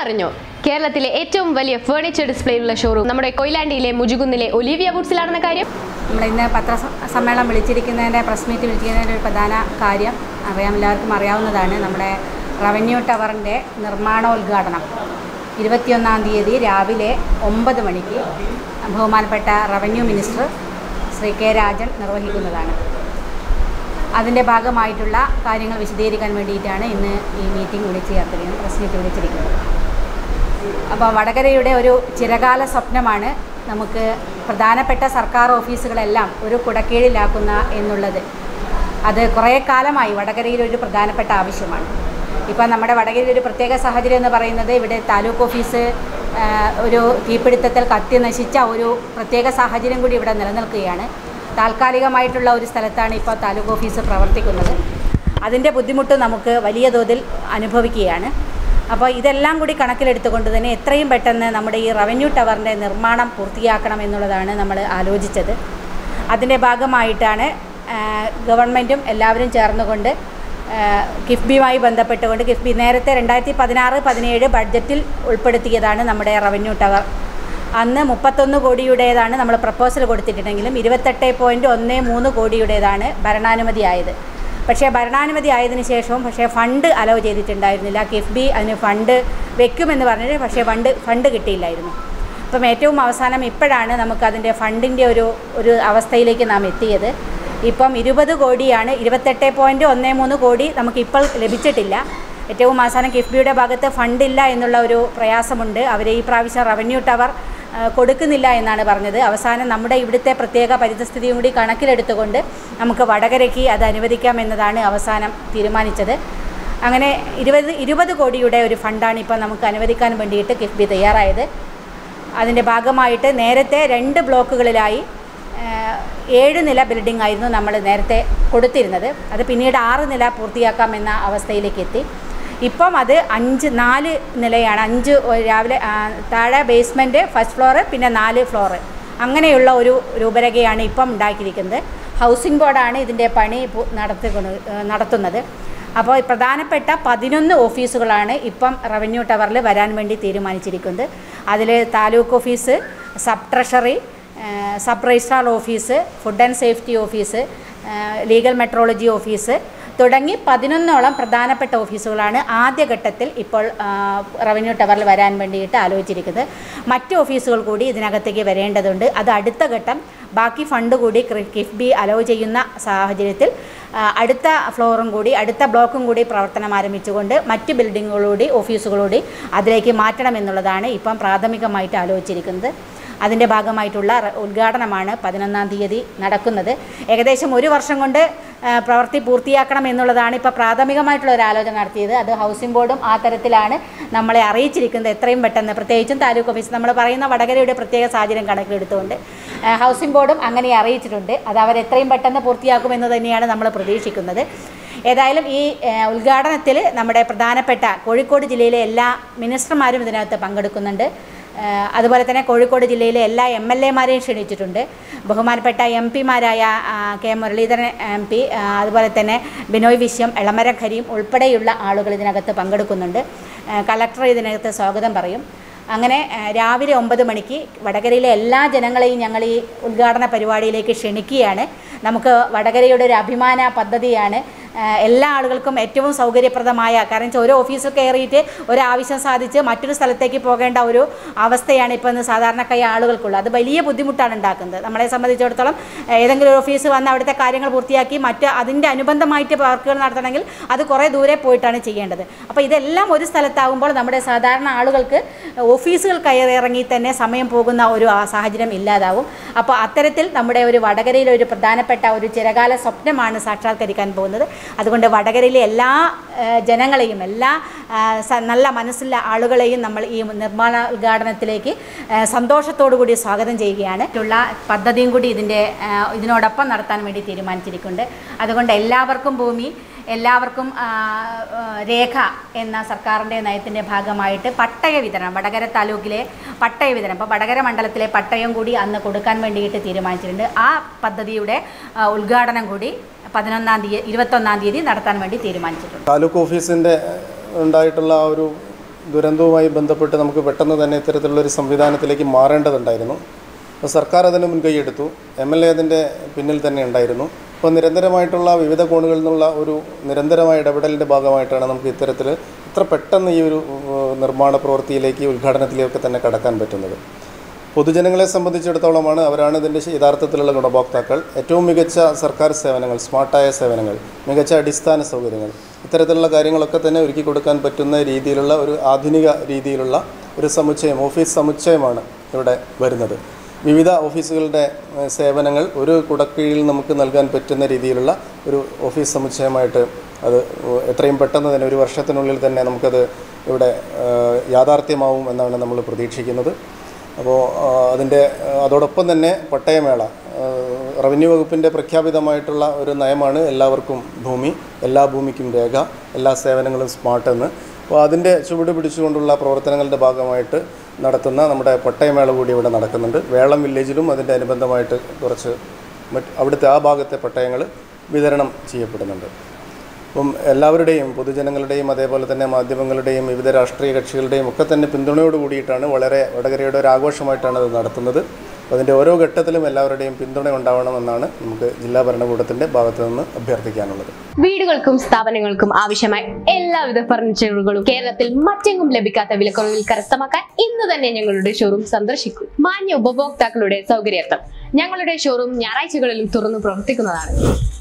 അറിഞ്ഞോ കേരളത്തിലെ ഏറ്റവും വലിയ ഫേർണിച്ചർ ഡിസ്പ്ലേയുള്ള ഷോറൂം നമ്മുടെ കൊയിലാണ്ടിയിലെ മുജുകുന്നിലെ ഒലിവിയ വുഡ്സിലാണെന്ന കാര്യം നമ്മൾ ഇന്ന് പത്ര സ- സമ്മേളനം വിളിച്ചിരിക്കുന്നതിൻ്റെ പ്രസ് മീറ്റ് വിളിച്ചിരിക്കുന്നതിൻ്റെ ഒരു പ്രധാന കാര്യം അറിയാം എല്ലാവർക്കും അറിയാവുന്നതാണ് നമ്മുടെ റവന്യൂ ടവറിൻ്റെ നിർമ്മാണോദ്ഘാടനം ഇരുപത്തിയൊന്നാം തീയതി രാവിലെ ഒമ്പത് മണിക്ക് ബഹുമാനപ്പെട്ട revenue minister Shri K Rajan നിർവഹിക്കുന്നതാണ് അതിൻ്റെ ഭാഗമായിട്ടുള്ള കാര്യങ്ങൾ വിശദീകരിക്കാൻ വേണ്ടിയിട്ടാണ് ഇന്ന് ഈ മീറ്റിംഗ് വിളിച്ച് ചേർത്തിരിക്കുന്നത് പ്രസ് മീറ്റ് വിളിച്ചിരിക്കുന്നത് അപ്പോൾ വടകരയുടെ ഒരു ചിരകാല സ്വപ്നമാണ് നമുക്ക് പ്രധാനപ്പെട്ട സർക്കാർ ഓഫീസുകളെല്ലാം ഒരു കുടക്കീഴിലാക്കുന്ന എന്നുള്ളത് അത് കുറേ കാലമായി വടകരയിൽ ഒരു പ്രധാനപ്പെട്ട ആവശ്യമാണ് ഇപ്പോൾ നമ്മുടെ വടകരയിൽ ഒരു പ്രത്യേക സാഹചര്യം എന്ന് പറയുന്നത് ഇവിടെ താലൂക്ക് ഓഫീസ് ആ, ഒരു തീപിടുത്തത്തിൽ കത്തി നശിച്ച ഒരു പ്രത്യേക സാഹചര്യം കൂടി ഇവിടെ നിലനിൽക്കുകയാണ് താൽക്കാലികമായിട്ടുള്ള ഒരു സ്ഥലത്താണ് ഇപ്പോൾ താലൂക്ക് ഓഫീസ് പ്രവർത്തിക്കുന്നത് അതിൻ്റെ ബുദ്ധിമുട്ട് നമുക്ക് വലിയ തോതിൽ അനുഭവിക്കുകയാണ് അപ്പോൾ ഇതെല്ലാം കൂടി കണക്കിലെടുത്തുകൊണ്ട് തന്നെ എത്രയും പെട്ടെന്ന് നമ്മുടെ ഈ റവന്യൂ ടവറിൻ്റെ നിർമ്മാണം പൂർത്തിയാക്കണം എന്നുള്ളതാണ് നമ്മൾ ആലോചിച്ചത് അതിൻ്റെ ഭാഗമായിട്ടാണ് ആ, ഗവൺമെൻറ്റും എല്ലാവരും ചേർന്നുകൊണ്ട് ആ, കിഫ്ബിയുമായി ബന്ധപ്പെട്ടുകൊണ്ട് കിഫ്ബി നേരത്തെ രണ്ടായിരത്തി പതിനാറ് പതിനേഴ് ബഡ്ജറ്റിൽ ഉൾപ്പെടുത്തിയതാണ് നമ്മുടെ റവന്യൂ ടവർ അന്ന് മുപ്പത്തൊന്ന് കോടിയുടേതാണ് നമ്മൾ പ്രപ്പോസൽ കൊടുത്തിട്ടുണ്ടെങ്കിലും ഇരുപത്തെട്ട് പോയിൻറ്റ് ഒന്ന് മൂന്ന് കോടിയുടേതാണ് ഭരണാനുമതി ആയത് പക്ഷേ ഭരണാനുമതി ആയതിനു ശേഷവും പക്ഷേ ഫണ്ട് അലോ ചെയ്തിട്ടുണ്ടായിരുന്നില്ല കിഫ്ബി അതിന് ഫണ്ട് വെക്കുമെന്ന് പറഞ്ഞിട്ട് പക്ഷേ ഫണ്ട് ഫണ്ട് കിട്ടിയില്ലായിരുന്നു അപ്പം ഏറ്റവും അവസാനം ഇപ്പോഴാണ് നമുക്കതിൻ്റെ ഫണ്ടിൻ്റെ ഒരു ഒരു അവസ്ഥയിലേക്ക് നാം എത്തിയത് ഇപ്പം ഇരുപത് കോടിയാണ് ഇരുപത്തെട്ട് പോയിൻറ്റ് ഒന്ന് മൂന്ന് കോടി നമുക്കിപ്പോൾ ലഭിച്ചിട്ടില്ല ഏറ്റവും അവസാനം കിഫ്ബിയുടെ ഭാഗത്ത് ഫണ്ടില്ല എന്നുള്ള ഒരു പ്രയാസമുണ്ട് അവർ ഈ പ്രാവശ്യം റവന്യൂ ടവർ ആ, കൊടുക്കുന്നില്ല എന്നാണ് പറഞ്ഞത് അവസാനം നമ്മുടെ ഇവിടുത്തെ പ്രത്യേക പരിതസ്ഥിതിയും കൂടി കണക്കിലെടുത്തുകൊണ്ട് നമുക്ക് വടകരയ്ക്ക് അത് അനുവദിക്കാം എന്നതാണ് അവസാനം തീരുമാനിച്ചത് അങ്ങനെ ഇരുപത് ഇരുപത് കോടിയുടെ ഒരു ഫണ്ടാണ് ഇപ്പോൾ നമുക്ക് അനുവദിക്കാൻ വേണ്ടിയിട്ട് കിഫ്ബി തയ്യാറായത് അതിൻ്റെ ഭാഗമായിട്ട് നേരത്തെ രണ്ട് ബ്ലോക്കുകളിലായി ഏഹ്, ഏഴ് നില ബിൽഡിംഗ് ആയിരുന്നു നമ്മൾ നേരത്തെ കൊടുത്തിരുന്നത് അത് പിന്നീട് ആറ് നില പൂർത്തിയാക്കാമെന്ന അവസ്ഥയിലേക്ക് എത്തി ഇപ്പം അത് അഞ്ച് നാല് നിലയാണ് അഞ്ച് ഒ- രാവിലെ ആ, താഴെ ബേസ്മെൻറ്റ് ഫസ്റ്റ് ഫ്ലോറ് പിന്നെ നാല് ഫ്ലോറ് അങ്ങനെയുള്ള ഒരു രൂപരേഖയാണ് ഇപ്പം ഉണ്ടാക്കിയിരിക്കുന്നത് ഹൗസിംഗ് ബോർഡാണ് ഇതിൻ്റെ പണി പു- നടത്തിക്കൊണ്ട് ഏഹ്, നടത്തുന്നത് അപ്പോൾ ഈ പ്രധാനപ്പെട്ട പതിനൊന്ന് ഓഫീസുകളാണ് ഇപ്പം റവന്യൂ ടവറിൽ വരാൻ വേണ്ടി തീരുമാനിച്ചിരിക്കുന്നത് അതിൽ താലൂക്ക് ഓഫീസ് സബ് ട്രഷറി ഏഹ്, sub registrar office food and safety office ഏഹ്, ലീഗൽ മെട്രോളജി ഓഫീസ് തുടങ്ങി പതിനൊന്നോളം പ്രധാനപ്പെട്ട ഓഫീസുകളാണ് ആദ്യഘട്ടത്തിൽ ഇപ്പോൾ ആ, റവന്യൂ ടവറിൽ വരാൻ വേണ്ടിയിട്ട് ആലോചിച്ചിരിക്കുന്നത് മറ്റ് ഓഫീസുകൾ കൂടി ഇതിനകത്തേക്ക് വരേണ്ടതുണ്ട് അത് അടുത്ത ഘട്ടം ബാക്കി ഫണ്ട് കൂടി ക്രി- കിഫ്ബി അലോ ചെയ്യുന്ന സാഹചര്യത്തിൽ ആ, അടുത്ത ഫ്ലോറും കൂടി അടുത്ത ബ്ലോക്കും കൂടി പ്രവർത്തനം ആരംഭിച്ചുകൊണ്ട് മറ്റ് ബിൽഡിങ്ങുകളൂടി ഓഫീസുകളൂടി അതിലേക്ക് മാറ്റണമെന്നുള്ളതാണ് ഇപ്പം പ്രാഥമികമായിട്ട് ആലോചിച്ചിരിക്കുന്നത് അതിൻ്റെ ഭാഗമായിട്ടുള്ള റ- ഉദ്ഘാടനമാണ് പതിനൊന്നാം തീയതി നടക്കുന്നത് ഏകദേശം ഒരു വർഷം കൊണ്ട് ആ, പ്രവൃത്തി പൂർത്തിയാക്കണം എന്നുള്ളതാണ് ഇപ്പോൾ പ്രാഥമികമായിട്ടുള്ള ഒരു ആലോചന നടത്തിയത് അത് ഹൗസിംഗ് ബോർഡും ആ തരത്തിലാണ് നമ്മളെ അറിയിച്ചിരിക്കുന്നത് എത്രയും പെട്ടെന്ന് പ്രത്യേകിച്ചും താലൂക്ക് ഓഫീസ് നമ്മൾ പറയുന്ന വടകരയുടെ പ്രത്യേക സാഹചര്യം കണക്കിലെടുത്തുകൊണ്ട് ആ, ഹൗസിംഗ് ബോർഡും അങ്ങനെ അറിയിച്ചിട്ടുണ്ട് അത് അവർ എത്രയും പെട്ടെന്ന് പൂർത്തിയാക്കുമെന്ന് തന്നെയാണ് നമ്മൾ പ്രതീക്ഷിക്കുന്നത് ഏതായാലും ഈ ഉദ്ഘാടനത്തിൽ നമ്മുടെ പ്രധാനപ്പെട്ട കോഴിക്കോട് ജില്ലയിലെ എല്ലാ മിനിസ്റ്റർമാരും ഇതിനകത്ത് പങ്കെടുക്കുന്നുണ്ട് ഏഹ് അതുപോലെ തന്നെ കോഴിക്കോട് ജില്ലയിലെ എല്ലാ എം എൽ എമാരെയും ക്ഷണിച്ചിട്ടുണ്ട് ബഹുമാനപ്പെട്ട എം പിമാരായ കെ മുരളീധരൻ എം പി അതുപോലെ തന്നെ ബിനോയ് വിശ്വം എളമര ഖരീം ഉൾപ്പെടെയുള്ള ആളുകൾ ഇതിനകത്ത് പങ്കെടുക്കുന്നുണ്ട് ഏഹ് കളക്ടർ ഇതിനകത്ത് സ്വാഗതം പറയും അങ്ങനെ ഏഹ് രാവിലെ ഒമ്പത് മണിക്ക് വടകരയിലെ എല്ലാ ജനങ്ങളെയും ഞങ്ങൾ ഈ ഉദ്ഘാടന പരിപാടിയിലേക്ക് ക്ഷണിക്കുകയാണ് നമുക്ക് വടകരയുടെ ഒരു അഭിമാന പദ്ധതിയാണ് ഏഹ് എല്ലാ ആളുകൾക്കും ഏറ്റവും സൗകര്യപ്രദമായ കാരണം വെച്ചാൽ ഒരു ഓഫീസിൽ കയറിയിട്ട് ഒരു ആവശ്യം സാധിച്ച് മറ്റൊരു സ്ഥലത്തേക്ക് പോകേണ്ട ഒരു അവസ്ഥയാണ് ഇപ്പോൾ ഇന്ന് സാധാരണക്കായ ആളുകൾക്കുള്ളത് അത് വലിയ ബുദ്ധിമുട്ടാണ് ഉണ്ടാക്കുന്നത് നമ്മളെ സംബന്ധിച്ചിടത്തോളം ഏതെങ്കിലും ഒരു ഓഫീസ് വന്ന് അവിടുത്തെ കാര്യങ്ങൾ പൂർത്തിയാക്കി മറ്റ് അതിൻ്റെ അനുബന്ധമായിട്ട് വർക്കുകൾ നടത്തണമെങ്കിൽ അത് കുറേ ദൂരെ പോയിട്ടാണ് ചെയ്യേണ്ടത് അപ്പോൾ ഇതെല്ലാം ഒരു സ്ഥലത്താകുമ്പോൾ നമ്മുടെ സാധാരണ ആളുകൾക്ക് ഓഫീസുകൾ കയറിയിറങ്ങി തന്നെ സമയം പോകുന്ന ഒരു ആ സാഹചര്യം ഇല്ലാതാവും അപ്പോൾ അത്തരത്തിൽ നമ്മുടെ ഒരു വടകരയിലെ ഒരു പ്രധാനപ്പെട്ട ഒരു ചിരകാല സ്വപ്നമാണ് സാക്ഷാത്കരിക്കാൻ പോകുന്നത് അതുകൊണ്ട് വടകരയിലെ എല്ലാ ആ, ജനങ്ങളെയും എല്ലാ ആ, സ- നല്ല മനസ്സുള്ള ആളുകളെയും നമ്മൾ ഈ നിർമ്മാണ ഉദ്ഘാടനത്തിലേക്ക് ആ, സന്തോഷത്തോടു കൂടി സ്വാഗതം ചെയ്യുകയാണ് ഉള്ള പദ്ധതിയും കൂടി ഇതിൻ്റെ ആ, ഇതിനോടൊപ്പം നടത്താൻ വേണ്ടി തീരുമാനിച്ചിരിക്കുന്നുണ്ട് അതുകൊണ്ട് എല്ലാവർക്കും ഭൂമി എല്ലാവർക്കും ആ, ആ, രേഖ എന്ന സർക്കാരിൻ്റെ നയത്തിൻ്റെ ഭാഗമായിട്ട് പട്ടയ വിതരണം വടകര താലൂക്കിലെ പട്ടയ വിതരണം ഇപ്പോൾ വടകര മണ്ഡലത്തിലെ പട്ടയം കൂടി അന്ന് കൊടുക്കാൻ വേണ്ടിയിട്ട് തീരുമാനിച്ചിട്ടുണ്ട് ആ പദ്ധതിയുടെ ആ, ഉദ്ഘാടനം കൂടി പതിനൊന്നാം തീയതി ഇരുപത്തൊന്നാം തീയതി നടത്താൻ വേണ്ടി തീരുമാനിച്ചിട്ടുണ്ട് താലൂക്ക് ഓഫീസിൻ്റെ ഉണ്ടായിട്ടുള്ള ആ ഒരു ദുരന്തവുമായി ബന്ധപ്പെട്ട് നമുക്ക് പെട്ടെന്ന് തന്നെ ഇത്തരത്തിലുള്ള ഒരു സംവിധാനത്തിലേക്ക് മാറേണ്ടതുണ്ടായിരുന്നു അപ്പോൾ സർക്കാർ അതിന് മുൻകൈയെടുത്തു എം എൽ എ അതിൻ്റെ പിന്നിൽ തന്നെ ഉണ്ടായിരുന്നു അപ്പോൾ നിരന്തരമായിട്ടുള്ള വിവിധ കോണുകളിൽ നിന്നുള്ള ഒരു നിരന്തരമായ ഇടപെടലിൻ്റെ ഭാഗമായിട്ടാണ് നമുക്ക് ഇത്തരത്തിൽ ഇത്ര പെട്ടെന്ന് ഈ ഒരു ഏഹ്, നിർമ്മാണ പ്രവൃത്തിയിലേക്ക് ഉദ്ഘാടനത്തിലേക്ക് തന്നെ കടക്കാൻ പറ്റുന്നത് പൊതുജനങ്ങളെ സംബന്ധിച്ചിടത്തോളമാണ് അവരാണ് ഇതിൻ്റെ യഥാർത്ഥത്തിലുള്ള ഗുണഭോക്താക്കൾ ഏറ്റവും മികച്ച സർക്കാർ സേവനങ്ങൾ സ്മാർട്ടായ സേവനങ്ങൾ മികച്ച അടിസ്ഥാന സൗകര്യങ്ങൾ ഇത്തരത്തിലുള്ള കാര്യങ്ങളൊക്കെ തന്നെ ഒരുക്കി കൊടുക്കാൻ പറ്റുന്ന രീതിയിലുള്ള ഒരു ആധുനിക രീതിയിലുള്ള ഒരു സമുച്ചയം ഓഫീസ് സമുച്ചയമാണ് ഇവിടെ വരുന്നത് വിവിധ ഓഫീസുകളുടെ ഏഹ്, സേവനങ്ങൾ ഒരു കുടക്കീഴിൽ നമുക്ക് നൽകാൻ പറ്റുന്ന രീതിയിലുള്ള ഒരു ഓഫീസ് സമുച്ചയമായിട്ട് അത് എത്രയും പെട്ടെന്ന് തന്നെ ഒരു വർഷത്തിനുള്ളിൽ തന്നെ നമുക്കത് ഇവിടെ ഏഹ്, യാഥാർത്ഥ്യമാവും എന്നാണ് നമ്മൾ പ്രതീക്ഷിക്കുന്നത് അപ്പോൾ അതിൻ്റെ അതോടൊപ്പം തന്നെ പട്ടയമേള ആ, റവന്യൂ വകുപ്പിൻ്റെ പ്രഖ്യാപിതമായിട്ടുള്ള ഒരു നയമാണ് എല്ലാവർക്കും ഭൂമി എല്ലാ ഭൂമിക്കും രേഖ എല്ലാ സേവനങ്ങളും സ്മാർട്ട് എന്ന് അപ്പോൾ അതിൻ്റെ ചുവട് പിടിച്ചുകൊണ്ടുള്ള പ്രവർത്തനങ്ങളുടെ ഭാഗമായിട്ട് നടത്തുന്ന നമ്മുടെ പട്ടയമേള കൂടി ഇവിടെ നടക്കുന്നുണ്ട് വേളം വില്ലേജിലും അതിൻ്റെ അനുബന്ധമായിട്ട് കുറച്ച് മറ്റ് അവിടുത്തെ ആ ഭാഗത്തെ പട്ടയങ്ങൾ വിതരണം ചെയ്യപ്പെടുന്നുണ്ട് അപ്പം എല്ലാവരുടെയും പൊതുജനങ്ങളുടെയും അതേപോലെ തന്നെ മാധ്യമങ്ങളുടെയും വിവിധ രാഷ്ട്രീയ കക്ഷികളുടെയും ഒക്കെ തന്നെ പിന്തുണയോട് കൂടിയിട്ടാണ് വളരെ വടകരയുടെ ഒരു ആഘോഷമായിട്ടാണ് അത് നടത്തുന്നത് അപ്പോൾ അതിൻ്റെ ഓരോ ഘട്ടത്തിലും എല്ലാവരുടെയും പിന്തുണ ഉണ്ടാവണമെന്നാണ് നമുക്ക് ജില്ലാ ഭരണകൂടത്തിൻ്റെ ഭാഗത്തു നിന്ന് അഭ്യർത്ഥിക്കാനുള്ളത് വീടുകൾക്കും സ്ഥാപനങ്ങൾക്കും ആവശ്യമായ എല്ലാവിധ ഫർണിച്ചറുകളും കേരളത്തിൽ മറ്റെങ്ങും ലഭിക്കാത്ത വിലക്കുറവിൽ കരസ്ഥമാക്കാൻ ഇന്ന് തന്നെ ഞങ്ങളുടെ ഷോറൂം സന്ദർശിക്കൂ മാന്യ ഉപഭോക്താക്കളുടെ സൗകര്യാർത്ഥം ഞങ്ങളുടെ ഷോറൂം ഞായറാഴ്ചകളിലും തുറന്നു പ്രവർത്തിക്കുന്നതാണ്